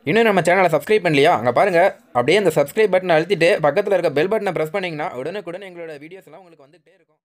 இன்னும் நம்ம சேனலை சப்ஸ்கிரைப் பண்ணலையா அங்கே பாருங்கள் அப்படியே அந்த சப்ஸ்கிரைப் பட்டனை அழுத்திட்டு பக்கத்தில் இருக்க பெல் பட்டனை ப்ரெஸ் பண்ணிங்கன்னா உடனுக்குடன் எங்களோட வீடியோஸ் எல்லாம் உங்களுக்கு வந்துகிட்டே இருக்கும்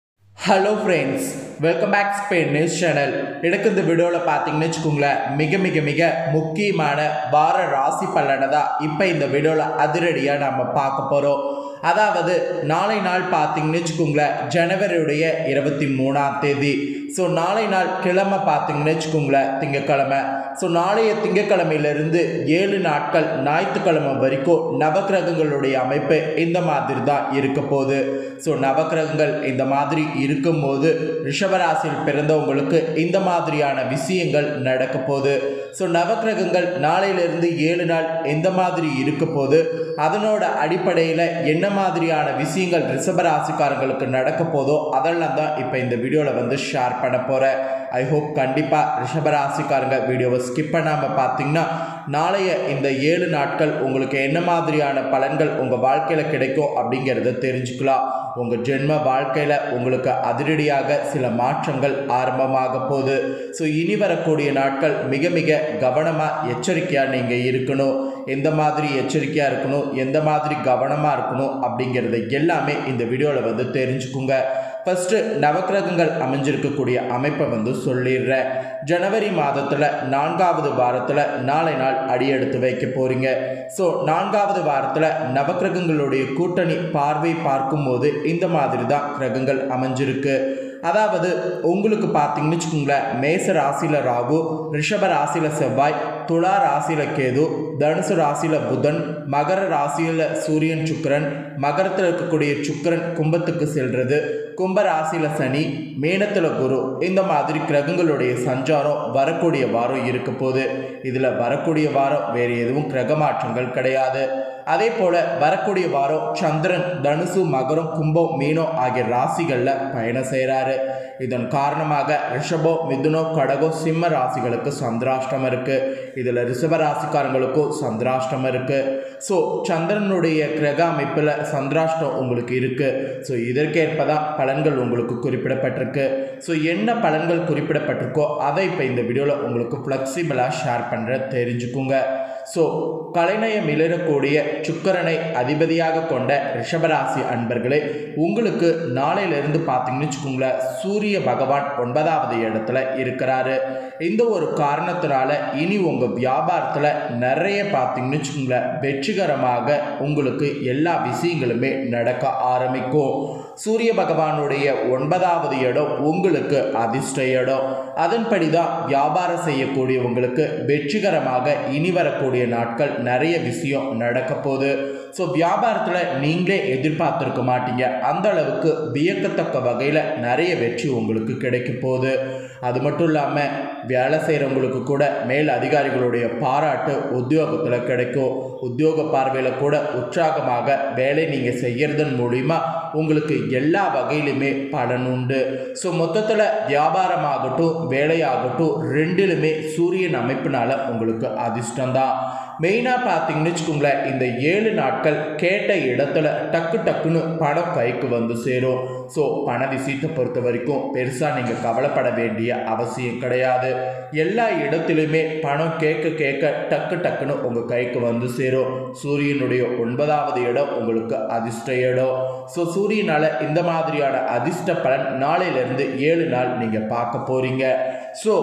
hello friends welcome back Spain news channel எனக்கு இந்த வீடியோவில் பார்த்தீங்கன்னு வச்சுக்கோங்களேன் மிக மிக மிக முக்கியமான வார ராசி பலனை தான் இப்போ இந்த வீடியோவில் அதிரடியாக நம்ம பார்க்க போகிறோம் அதாவது நாளை நாள் பார்த்தீங்கன்னு வச்சுக்கோங்களேன் ஜனவரியுடைய இருபத்தி மூணாம் தேதி ஸோ நாளை நாள் கிழமை பார்த்தீங்கன்னு வச்சுக்கோங்களேன் திங்கக்கிழமை ஸோ நாளைய திங்கக்கிழமையிலிருந்து ஏழு நாட்கள் ஞாயிற்றுக்கிழமை வரைக்கும் நவக்கிரகங்களுடைய அமைப்பு இந்த மாதிரி தான் இருக்க போகுது ஸோ நவக்கிரகங்கள் இந்த மாதிரி இருக்கும்போது ரிஷபராசியில் பிறந்தவங்களுக்கு இந்த மாதிரியான விஷயங்கள் நடக்க போகுது ஸோ நவக்கிரகங்கள் நாளையிலிருந்து ஏழு நாள் எந்த மாதிரி இருக்க போகுது அதனோட அடிப்படையில் என்ன மாதிரியான விஷயங்கள் ரிஷபராசிக்காரங்களுக்கு நடக்க போதோ அதெல்லாம் தான் இப்போ இந்த வீடியோவில் வந்து ஷேர் பண்ண போகிறேன் ஐ ஹோப் கண்டிப்பாக ரிஷபராசிக்காரங்க வீடியோவை ஸ்கிப் பண்ணாமல் பார்த்தீங்கன்னா நாளைய இந்த ஏழு நாட்கள் உங்களுக்கு என்ன மாதிரியான பலன்கள் உங்கள் வாழ்க்கையில் கிடைக்கும் அப்படிங்கிறத தெரிஞ்சுக்கலாம் உங்கள் ஜென்ம வாழ்க்கையில் உங்களுக்கு அதிரடியாக சில மாற்றங்கள் ஆரம்பமாக போகுது ஸோ இனி வரக்கூடிய நாட்கள் மிக மிக கவனமாக எச்சரிக்கையாக நீங்கள் இருக்கணும் எந்த மாதிரி எச்சரிக்கையாக இருக்கணும் எந்த மாதிரி கவனமாக இருக்கணும் அப்படிங்கிறத எல்லாமே இந்த வீடியோவில் வந்து தெரிஞ்சுக்குங்க ஃபஸ்ட்டு நவக்கிரகங்கள் அமைஞ்சிருக்கக்கூடிய அமைப்பை வந்து சொல்லிடுறேன் ஜனவரி மாதத்தில் நான்காவது வாரத்தில் நாளை நாள் அடியெடுத்து வைக்க போகிறீங்க ஸோ நான்காவது வாரத்தில் நவக்கிரகங்களுடைய கூட்டணி பார்வை பார்க்கும்போது இந்த மாதிரி தான் கிரகங்கள் அமைஞ்சிருக்கு அதாவது உங்களுக்கு பார்த்தீங்கன்னு வச்சுக்கோங்களேன் மேச ராசியில் ராகு ரிஷப ராசியில் செவ்வாய் துலா ராசியில் கேது தனுசு ராசியில் புதன் மகர ராசியில் சூரியன் சுக்கிரன் மகரத்தில் இருக்கக்கூடிய சுக்கிரன் கும்பத்துக்கு செல்றது கும்ப ராசியில் சனி மேனத்தில் குரு இந்த மாதிரி கிரகங்களுடைய சஞ்சாரம் வரக்கூடிய வாரம் இருக்க போகுது இதில் வரக்கூடிய வாரம் வேறு எதுவும் கிரக மாற்றங்கள் கிடையாது அதே போல் வரக்கூடிய வாரம் சந்திரன் தனுசு மகரம் கும்பம் மீனம் ஆகிய ராசிகளில் பயணம் செய்கிறாரு இதன் காரணமாக ரிஷபோ மிதுனோ கடகோ சிம்ம ராசிகளுக்கு சந்திராஷ்டம் இருக்குது இதில் ரிஷப ராசிக்காரங்களுக்கும் சந்திராஷ்டம் இருக்குது ஸோ சந்திரனுடைய கிரக அமைப்பில் சந்திராஷ்டம் உங்களுக்கு இருக்குது ஸோ இதற்கேற்ப தான் பலன்கள் உங்களுக்கு குறிப்பிடப்பட்டிருக்கு ஸோ என்ன பலன்கள் குறிப்பிடப்பட்டிருக்கோ அதை இப்போ இந்த வீடியோவில் உங்களுக்கு ஃப்ளெக்சிபிளாக ஷேர் பண்ணுற தெரிஞ்சுக்குங்க ஸோ கலைநயம் இளரக்கூடிய சுக்கரனை அதிபதியாக கொண்ட ரிஷபராசி அன்பர்களே உங்களுக்கு நாளையிலிருந்து பார்த்தீங்கன்னு வச்சுக்கோங்களேன் சூரிய பகவான் ஒன்பதாவது இடத்துல இருக்கிறாரு இந்த ஒரு காரணத்தினால இனி உங்கள் வியாபாரத்தில் நிறைய பார்த்தீங்கன்னு வச்சுக்கோங்களேன் வெற்றிகரமாக உங்களுக்கு எல்லா விஷயங்களுமே நடக்க ஆரம்பிக்கும் சூரிய பகவானுடைய ஒன்பதாவது இடம் உங்களுக்கு அதிர்ஷ்ட இடம் அதன்படி தான் வியாபாரம் செய்யக்கூடியவங்களுக்கு வெற்றிகரமாக இனி வரக்கூடிய நாட்கள் நிறைய விஷயம் நடக்க போகுது ஸோ வியாபாரத்தில் நீங்களே எதிர்பார்த்துருக்க மாட்டீங்க அந்த அளவுக்கு வியக்கத்தக்க வகையில் நிறைய வெற்றி உங்களுக்கு கிடைக்க போகுது அது மட்டும் இல்லாமல் வேலை செய்கிறவங்களுக்கு கூட மேல் அதிகாரிகளுடைய பாராட்டு உத்தியோகத்தில் கிடைக்கும் உத்தியோக பார்வையில் கூட உற்சாகமாக வேலை நீங்கள் செய்கிறதன் மூலிமா உங்களுக்கு எல்லா வகையிலுமே பலன் உண்டு ஸோ மொத்தத்தில் வியாபாரமாகட்டும் வேலையாகட்டும் ரெண்டிலுமே சூரியன் அமைப்பினால உங்களுக்கு அதிர்ஷ்டம்தான் மெயினாக பார்த்தீங்கன்னு வச்சுக்கோங்களேன் இந்த ஏழு நாட்கள் கேட்ட இடத்துல டக்கு டக்குன்னு பணம் கைக்கு வந்து சேரும் ஸோ பண விஷயத்தை பொறுத்த வரைக்கும் பெருசாக நீங்கள் கவலைப்பட வேண்டிய அவசியம் கிடையாது எல்லா இடத்துலையுமே பணம் கேட்க கேட்க டக்கு டக்குன்னு உங்கள் கைக்கு வந்து சேரும் சூரியனுடைய ஒன்பதாவது இடம் உங்களுக்கு அதிர்ஷ்ட இடம் ஸோ சூரியனால் இந்த மாதிரியான அதிர்ஷ்ட பலன் நாளையிலேருந்து ஏழு நாள் நீங்கள் பார்க்க போகிறீங்க ஸோ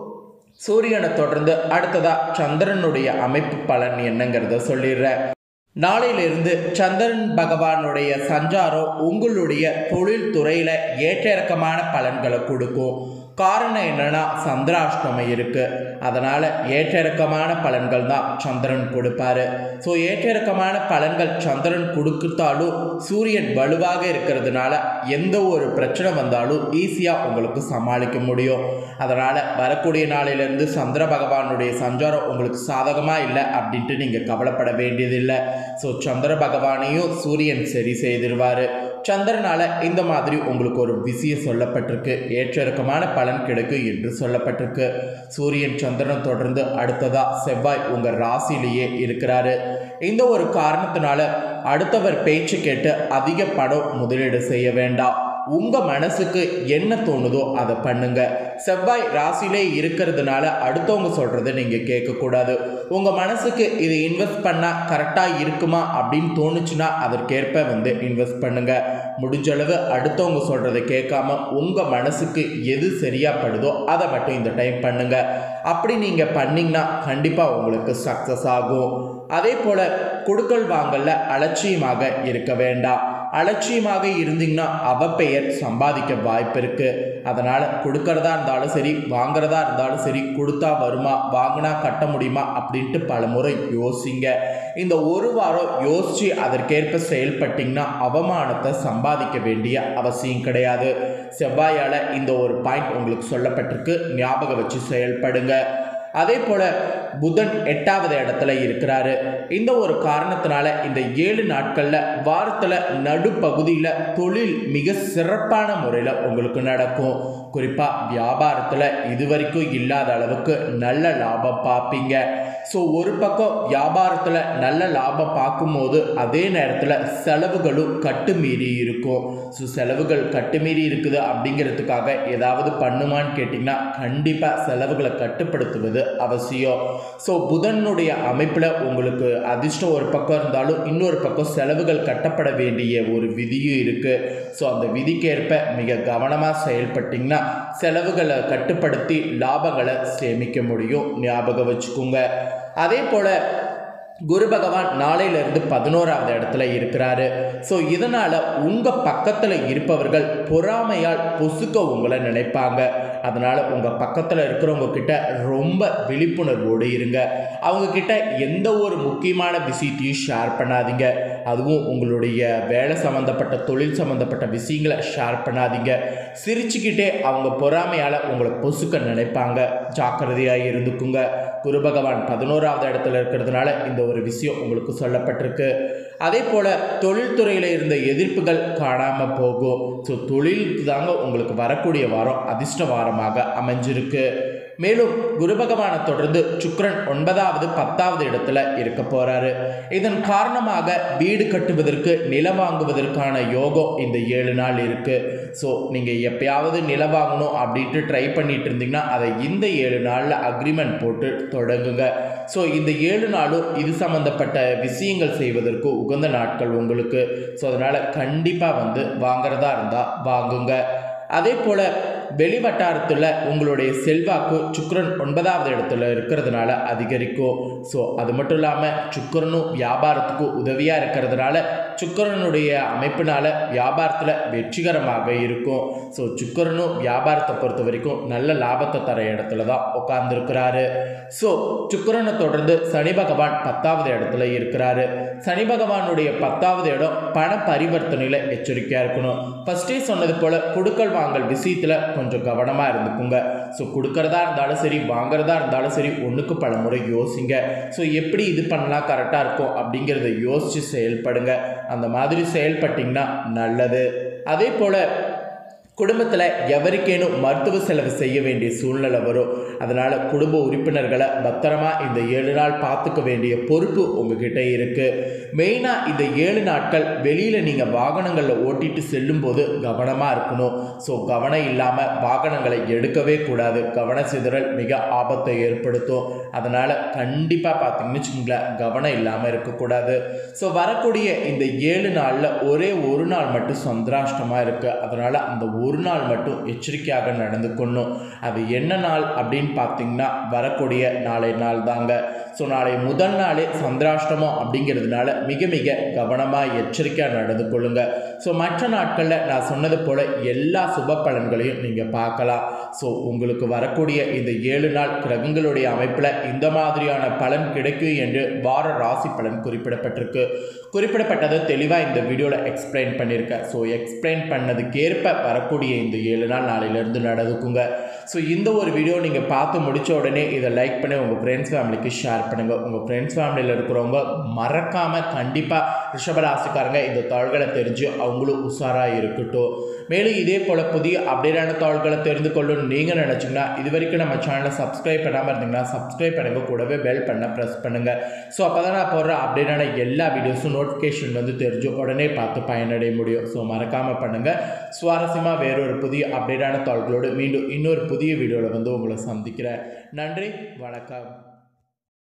சூரியனை தொடர்ந்து அடுத்ததா சந்திரனுடைய அமைப்பு பலன் என்னங்கிறத சொல்லிடுறேன் நாளையிலிருந்து சந்திரன் பகவானுடைய சஞ்சாரம் உங்களுடைய தொழில் துறையில் ஏற்ற இறக்கமான பலன்களை கொடுக்கும் காரணம் என்னன்னா சந்திராஷ்டமம் இருக்கு அதனால ஏற்ற இறக்கமான பலன்கள் தான் சந்திரன் கொடுப்பாரு ஸோ ஏற்ற இறக்கமான பலன்கள் சந்திரன் கொடுத்தாலும் சூரியன் வலுவாக இருக்கிறதுனால எந்த ஒரு பிரச்சனை வந்தாலும் ஈஸியாக உங்களுக்கு சமாளிக்க முடியும் அதனால் வரக்கூடிய நாளிலிருந்து சந்திர பகவானுடைய சஞ்சாரம் உங்களுக்கு சாதகமாக இல்லை அப்படின்ட்டு நீங்கள் கவலைப்பட வேண்டியதில்லை ஸோ சந்திர பகவானையும் சூரியன் சரி செய்திருவார் சந்திரனால இந்த மாதிரி உங்களுக்கு ஒரு விஷயம் சொல்லப்பட்டிருக்கு ஏற்ற இறக்கமான பலன் கிடைக்கும் என்று சொல்லப்பட்டிருக்கு சூரியன் சந்திரன் தொடர்ந்து அடுத்ததா செவ்வாய் உங்கள் ராசியிலேயே இருக்கிறாரு இந்த ஒரு காரணத்தினால அடுத்தவர் பேச்சு கேட்டு அதிக பணம் முதலீடு செய்ய வேண்டாம் உங்கள் மனசுக்கு என்ன தோணுதோ அதை பண்ணுங்க செவ்வாய் ராசியிலே இருக்கிறதுனால அடுத்தவங்க சொல்கிறத நீங்கள் கேட்கக்கூடாது உங்கள் மனசுக்கு இது இன்வெஸ்ட் பண்ணால் கரெக்டாக இருக்குமா அப்படின்னு தோணுச்சுன்னா அதற்கேற்ப வந்து இன்வெஸ்ட் பண்ணுங்க முடிஞ்ச அளவு அடுத்தவங்க சொல்கிறத கேட்காம உங்கள் மனசுக்கு எது சரியாக படுதோ அதை மட்டும் இந்த டைம் பண்ணுங்க அப்படி நீங்கள் பண்ணிங்கன்னா கண்டிப்பாக உங்களுக்கு சக்ஸஸ் ஆகும் அதே போல் கொடுக்கல் வாங்கல்ல அலட்சியமாக இருக்க வேண்டாம் அலட்சியமாக இருந்தீங்கன்னா அவப்பெயர் சம்பாதிக்க வாய்ப்பு இருக்கு அதனால் கொடுக்கறதா இருந்தாலும் சரி வாங்குறதா இருந்தாலும் சரி கொடுத்தா வருமா வாங்கினா கட்ட முடியுமா அப்படின்ட்டு பல முறை யோசிங்க இந்த ஒரு வாரம் யோசித்து அதற்கேற்ப செயல்பட்டிங்கன்னா அவமானத்தை சம்பாதிக்க வேண்டிய அவசியம் கிடையாது செவ்வாயால் இந்த ஒரு பாயிண்ட் உங்களுக்கு சொல்லப்பட்டிருக்கு ஞாபகம் வச்சு செயல்படுங்க அதே போல புதன் எட்டாவது இடத்துல இருக்கிறாரு இந்த ஒரு காரணத்தினால இந்த ஏழு நாட்கள்ல வாரத்துல நடுப்பகுதியில் தொழில் மிக சிறப்பான முறையில் உங்களுக்கு நடக்கும் குறிப்பா வியாபாரத்துல இதுவரைக்கும் இல்லாத அளவுக்கு நல்ல லாபம் பார்ப்பீங்க ஸோ ஒரு பக்கம் வியாபாரத்தில் நல்ல லாபம் பார்க்கும்போது அதே நேரத்தில் செலவுகளும் கட்டுமீறி இருக்கும் ஸோ செலவுகள் கட்டுமீறி இருக்குது அப்படிங்கிறதுக்காக ஏதாவது பண்ணுமான்னு கேட்டிங்கன்னா கண்டிப்பாக செலவுகளை கட்டுப்படுத்துவது அவசியம் ஸோ புதனுடைய அமைப்பில் உங்களுக்கு அதிர்ஷ்டம் ஒரு பக்கம் இருந்தாலும் இன்னொரு பக்கம் செலவுகள் கட்டப்பட வேண்டிய ஒரு விதியும் இருக்குது ஸோ அந்த விதிக்கேற்ப மிக கவனமாக செயல்பட்டிங்கன்னா செலவுகளை கட்டுப்படுத்தி லாபங்களை சேமிக்க முடியும் ஞாபகம் வச்சுக்கோங்க அதே போல் குரு பகவான் நாளையிலிருந்து பதினோராவது இடத்துல இருக்கிறாரு ஸோ இதனால் உங்கள் பக்கத்தில் இருப்பவர்கள் பொறாமையால் பொசுக்க உங்களை நினைப்பாங்க அதனால் உங்கள் பக்கத்தில் இருக்கிறவங்க கிட்ட ரொம்ப விழிப்புணர்வோடு இருங்க அவங்க கிட்ட எந்த ஒரு முக்கியமான விஷயத்தையும் ஷேர் பண்ணாதீங்க அதுவும் உங்களுடைய வேலை சம்மந்தப்பட்ட தொழில் சம்மந்தப்பட்ட விஷயங்களை ஷேர் பண்ணாதீங்க சிரிச்சுக்கிட்டே அவங்க பொறாமையால் உங்களை பொசுக்க நினைப்பாங்க ஜாக்கிரதையாக இருந்துக்குங்க குரு பகவான் பதினோராவது இடத்துல இருக்கிறதுனால இந்த ஒரு விஷயம் உங்களுக்கு சொல்லப்பட்டிருக்கு அதே போல் தொழில்துறையில் இருந்த எதிர்ப்புகள் காணாமல் போகும் ஸோ தொழிலுக்கு தாங்க உங்களுக்கு வரக்கூடிய வாரம் அதிர்ஷ்ட வாரமாக அமைஞ்சிருக்கு மேலும் குரு பகவானை தொடர்ந்து சுக்கிரன் ஒன்பதாவது பத்தாவது இடத்துல இருக்க போறாரு இதன் காரணமாக வீடு கட்டுவதற்கு நிலம் வாங்குவதற்கான யோகம் இந்த ஏழு நாள் இருக்கு ஸோ நீங்கள் எப்பயாவது நிலம் வாங்கணும் அப்படின்ட்டு ட்ரை பண்ணிட்டு இருந்தீங்கன்னா அதை இந்த ஏழு நாளில் அக்ரிமெண்ட் போட்டு தொடங்குங்க ஸோ இந்த ஏழு நாளும் இது சம்மந்தப்பட்ட விஷயங்கள் செய்வதற்கு உகந்த நாட்கள் உங்களுக்கு ஸோ அதனால் கண்டிப்பாக வந்து வாங்குறதா இருந்தால் வாங்குங்க அதே போல் வெளி வட்டாரத்தில் உங்களுடைய செல்வாக்கு சுக்கிரன் ஒன்பதாவது இடத்துல இருக்கிறதுனால அதிகரிக்கும் ஸோ அது மட்டும் இல்லாமல் சுக்கிரனும் வியாபாரத்துக்கு உதவியாக இருக்கிறதுனால சுக்கிரனுடைய அமைப்பினால வியாபாரத்தில் வெற்றிகரமாக இருக்கும் ஸோ சுக்கிரனும் வியாபாரத்தை பொறுத்த வரைக்கும் நல்ல லாபத்தை தர இடத்துல தான் உட்கார்ந்துருக்கிறாரு ஸோ சுக்கிரனை தொடர்ந்து சனி பகவான் பத்தாவது இடத்துல இருக்கிறாரு சனி பகவானுடைய பத்தாவது இடம் பண பரிவர்த்தனையில் எச்சரிக்கையாக இருக்கணும் ஃபஸ்ட்டே சொன்னது போல் கொடுக்கல் வாங்கல் விஷயத்தில் கொஞ்சம் கவனமாக இருந்துக்குங்க ஸோ கொடுக்கறதா இருந்தாலும் சரி வாங்குறதா இருந்தாலும் சரி ஒன்றுக்கு பல முறை யோசிங்க ஸோ எப்படி இது பண்ணலாம் கரெக்டாக இருக்கும் அப்படிங்கிறத யோசித்து செயல்படுங்க அந்த மாதிரி செயல்பட்டிங்கன்னா நல்லது அதே போல் குடும்பத்தில் எவருக்கேனும் மருத்துவ செலவு செய்ய வேண்டிய சூழ்நிலை வரும் அதனால் குடும்ப உறுப்பினர்களை பத்திரமா இந்த ஏழு நாள் பார்த்துக்க வேண்டிய பொறுப்பு உங்ககிட்ட இருக்குது மெயினாக இந்த ஏழு நாட்கள் வெளியில் நீங்கள் வாகனங்களில் ஓட்டிட்டு செல்லும்போது கவனமாக இருக்கணும் ஸோ கவனம் இல்லாமல் வாகனங்களை எடுக்கவே கூடாது கவன சிதறல் மிக ஆபத்தை ஏற்படுத்தும் அதனால் கண்டிப்பாக பார்த்தீங்கன்னு வச்சுக்கோங்களேன் கவனம் இல்லாமல் இருக்கக்கூடாது ஸோ வரக்கூடிய இந்த ஏழு நாளில் ஒரே ஒரு நாள் மட்டும் சந்திராஷ்டமாக இருக்குது அதனால் அந்த ஒரு நாள் மட்டும் எச்சரிக்கையாக நடந்து கொள்ளணும் அது என்ன நாள் அப்படின்னு பார்த்தீங்கன்னா வரக்கூடிய நாளை நாள் தாங்க ஸோ நாளை முதல் நாளே சந்திராஷ்டமம் அப்படிங்கிறதுனால மிக மிக கவனமாக எச்சரிக்கையாக நடந்து கொள்ளுங்க ஸோ மற்ற நாட்களில் நான் சொன்னது போல் எல்லா சுப பலன்களையும் நீங்கள் பார்க்கலாம் ஸோ உங்களுக்கு வரக்கூடிய இந்த ஏழு நாள் கிரகங்களுடைய அமைப்பில் இந்த மாதிரியான பலன் கிடைக்கும் என்று வார ராசி பலன் குறிப்பிடப்பட்டிருக்கு குறிப்பிடப்பட்டதை தெளிவாக இந்த வீடியோவில் எக்ஸ்பிளைன் பண்ணியிருக்கேன் ஸோ எக்ஸ்பிளைன் பண்ணதுக்கேற்ப வரக்கூடிய இந்த ஏழு நாள் நாளையிலேருந்து நடந்துக்குங்க ஸோ இந்த ஒரு வீடியோ நீங்கள் பார்த்து முடிச்ச உடனே இதை லைக் பண்ணி உங்கள் ஃப்ரெண்ட்ஸ் ஃபேமிலிக்கு ஷேர் பண்ணுங்கள் உங்கள் ஃப்ரெண்ட்ஸ் ஃபேமிலியில் இருக்கிறவங்க மறக்காமல் கண்டிப்பாக ரிஷபராசிக்காரங்க இந்த தாள்களை தெரிஞ்சு அவங்களும் உஷாராக இருக்கட்டும் மேலும் இதே போல் புதிய அப்டேட்டான தாள்களை தெரிந்து கொள்ளணும்னு நீங்கள் நினச்சிங்கன்னா இது வரைக்கும் நம்ம சேனலை சப்ஸ்கிரைப் பண்ணாமல் இருந்தீங்கன்னா சப்ஸ்கிரைப் பண்ணுங்க கூடவே பெல் பண்ண ப்ரெஸ் பண்ணுங்கள் ஸோ அப்போ தான் நான் போடுற அப்டேட்டான எல்லா வீடியோஸும் நோட்டிஃபிகேஷன் வந்து தெரிஞ்சு உடனே பார்த்து பயனடைய முடியும் ஸோ மறக்காமல் பண்ணுங்கள் சுவாரஸ்யமாக வேறொரு புதிய அப்டேட்டான தாள்களோடு மீண்டும் இன்னொரு புதிய வீடியோவில் வந்து உங்களை சந்திக்கிறேன் நன்றி வணக்கம்